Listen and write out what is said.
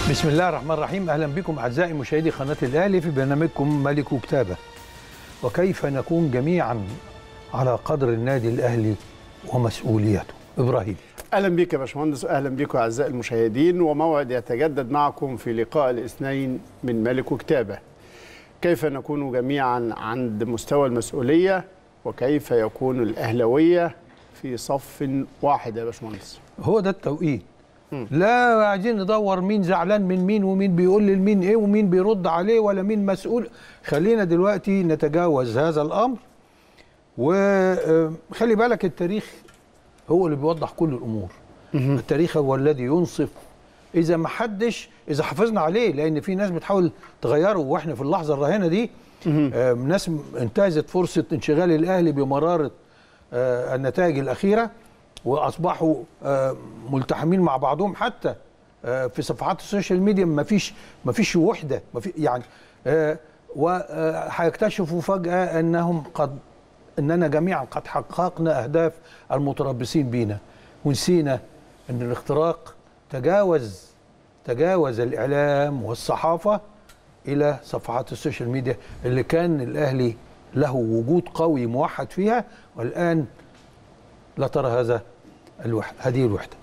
بسم الله الرحمن الرحيم اهلا بكم اعزائي مشاهدي قناه الاهلي في برنامجكم ملك كتابه وكيف نكون جميعا على قدر النادي الاهلي ومسؤوليته ابراهيم اهلا بك يا باشمهندس اهلا بكم اعزائي المشاهدين وموعد يتجدد معكم في لقاء الاثنين من ملك وكتابه كيف نكون جميعا عند مستوى المسؤوليه وكيف يكون الاهلاويه في صف واحد يا باشمهندس هو ده التوقيت لا عايزين ندور مين زعلان من مين ومين بيقول لمين ايه ومين بيرد عليه ولا مين مسؤول خلينا دلوقتي نتجاوز هذا الامر وخلي بالك التاريخ هو اللي بيوضح كل الامور التاريخ هو الذي ينصف اذا ما حدش اذا حافظنا عليه لان في ناس بتحاول تغيره واحنا في اللحظه الراهنه دي آه، ناس انتهزت فرصه انشغال الاهلي بمراره آه، النتائج الاخيره واصبحوا آه، ملتحمين مع بعضهم حتى آه، في صفحات السوشيال ميديا ما فيش ما فيش وحده ما في يعني وهيكتشفوا فجاه انهم قد اننا جميعا قد حققنا اهداف المتربصين بينا ونسينا ان الاختراق تجاوز تجاوز الاعلام والصحافه الى صفحات السوشيال ميديا اللي كان الاهلي له وجود قوي موحد فيها والان لا ترى هذا الوحدة هذه الوحدة